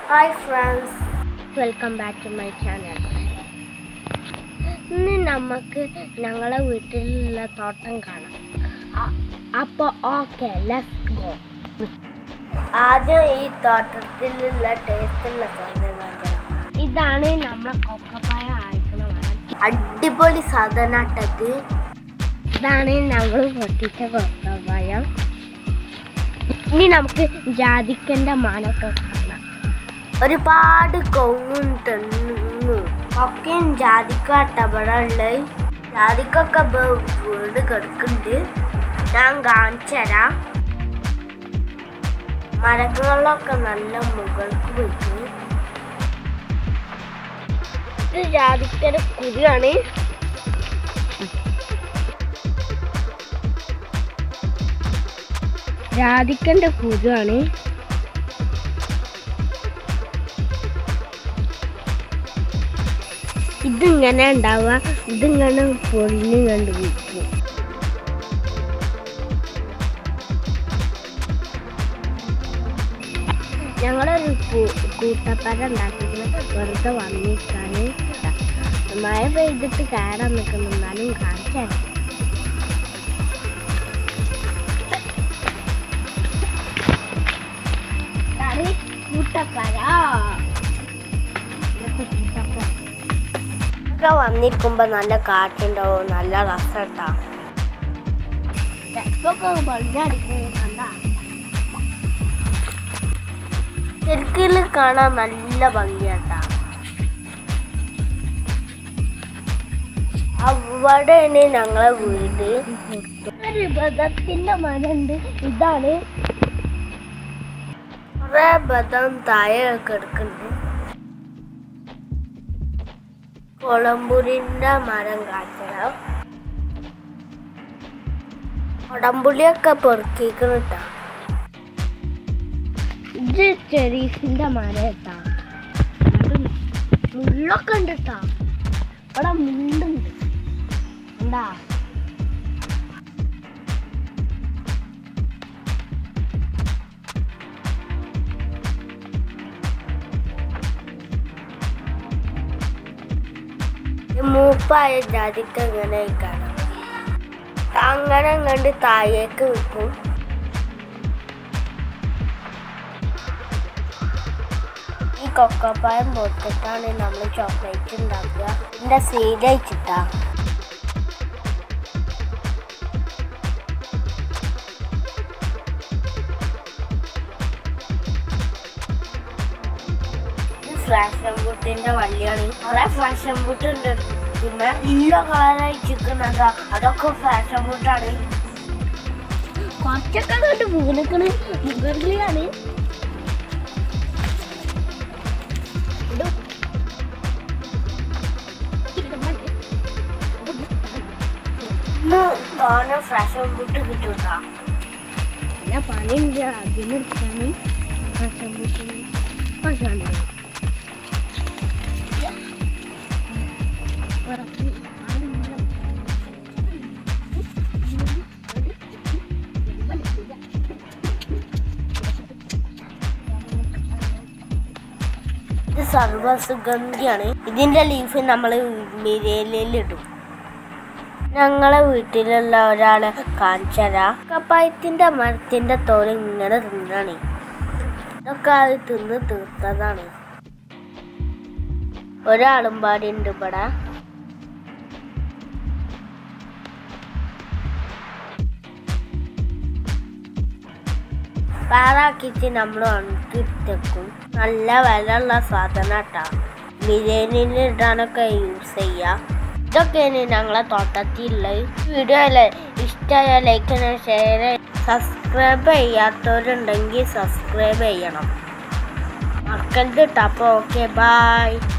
hi friends welcome back to my channel ഇന്ന് നമുക്ക് ഞങ്ങളെ വീട്ടിലുള്ള തോട്ടം കാണാം അപ്പോൾ ഓക്കെ ലെറ്റ്സ് ഗോ ആദ്യം ഈ തോട്ടത്തിലുള്ള ടേസ്റ്റുള്ള സാധനങ്ങൾ ഇതാണ് നമ്മളെ കൊക്കപ്പായ അയക്കണ മരം അടിപൊളി സാധനട്ടത് ഇതാണ് നമ്മൾ പൊട്ടിച്ച കൊക്കപ്പായം ഇനി നമുക്ക് ജാതിക്കന്റെ മാനൊക്കെ കാണാം ഒരുപാട് കൊങ്ങും തെങ്ങും ഒക്കെയും ജാതിക്ക അട്ടപടമുള്ള ജാതിക്കൊക്കെ ഇപ്പൊ വീട് കിടക്കുന്നുണ്ട് ഞാൻ കാണിച്ചു തരാം മരങ്ങളിലൊക്കെ നല്ല മുകൾക്ക് പോയിട്ട് ഇത് ജാതിക്കയുടെ കുരുവാണ് ജാതിക്കന്റെ കുരുവാണ് ഇതിങ്ങനെ ഉണ്ടാവുക ഇതിങ്ങനെ പൊളിഞ്ഞ് കണ്ട് വിൽക്കും ഞങ്ങളൊരു കൂട്ടപ്പര ഉണ്ടാക്കിയിരുന്നത് വെറുതെ വന്നിട്ടാണ് മഴ പെയ്തിട്ട് കയറാൻ നിൽക്കുന്നു എന്നാലും കാണിച്ചു കറി കൂട്ടപ്പര ഒക്കെ വന്നിരിക്കുമ്പോ നല്ല കാറ്റുണ്ടാവും നല്ല രസട്ടാ ശരിക്കും കാണാൻ നല്ല ഭംഗിയാട്ടാ അവിടെയാണ് ഞങ്ങളെ വീട് ഒരു ബദത്തിന്റെ മരണ്ട് ഇതാണ് കുറെ ബദം താഴെ കിടക്കുന്നുണ്ട് കൊളമ്പുരിന്റെ മരം കാച്ചണം കൊടമ്പുളിയൊക്കെ പെറുക്കിക്കണിട്ടാ ഇത് ചെറീസിന്റെ മരം ഇട്ടാ മുള്ളൊക്കെ ഉണ്ട് കേട്ടാ ഇവിടെ മുണ്ടുണ്ട് എന്താ മൂപ്പായ ജാതിക്ക് എങ്ങനെ കാണാം അങ്ങനെ കണ്ട് താഴേക്ക് വിൽക്കും ഈ കൊക്കപ്പായം പൊട്ടിട്ടാണ് നമ്മൾ ചോക്ലേറ്റ് ഉണ്ടാക്കുക ഇതിന്റെ സീഡ് അയച്ചിട്ടാ ഫ്ലാഷൻ ബുട്ടിന്റെ വള്ളിയാണ് കുറെ ഫ്ലാഷൻ ബുട്ട് ഉണ്ട് പിന്നെ ഇല്ല കളറായി ചിക്കുന്നതാ അതൊക്കെ ഫ്ലാഷൻ ബുട്ടാണ് കുറച്ചൊക്കെ കണ്ട് വീണക്കണ് മുകളിലാണ് തോനെ ഫ്ലാഷൻ ബുട്ട് കിട്ടൂട്ടാ പിന്നെ പണിയുണ്ട് അതിനെടുത്താണ് ഫ്ലാഷൻ ബുട്ടിന് പക്ഷേ ഇത് സർവസുഗന്ധിയാണ് ഇതിന്റെ ലീഫ് നമ്മൾ മിരയിലിടും ഞങ്ങളെ വീട്ടിലുള്ള ഒരാളെ കാണിച്ചരാ കപ്പായത്തിന്റെ മരത്തിന്റെ തോല് ഇങ്ങനെ തിന്നാണ് ഇതൊക്കെ അത് തിന്ന് തീർത്തതാണ് ഒരാളും പാടിയുണ്ട് ഇവിടെ പാറാക്കിച്ച് നമ്മൾ ഉണക്കിട്ടെക്കും നല്ല വിലയുള്ള സാധനം കേട്ടാ ബിരിയാണിയിൽ ഇടാനൊക്കെ യൂസ് ചെയ്യാം ഇതൊക്കെയാണ് ഞങ്ങളെ തോട്ടത്തിലുള്ളത് വീഡിയോ ഇഷ്ടമായ ലൈക്ക് ഷെയർ സബ്സ്ക്രൈബ് ചെയ്യാത്തവരുണ്ടെങ്കിൽ സബ്സ്ക്രൈബ് ചെയ്യണം മക്കൾക്ക് കേട്ടോ അപ്പോൾ ഓക്കെ ബായ്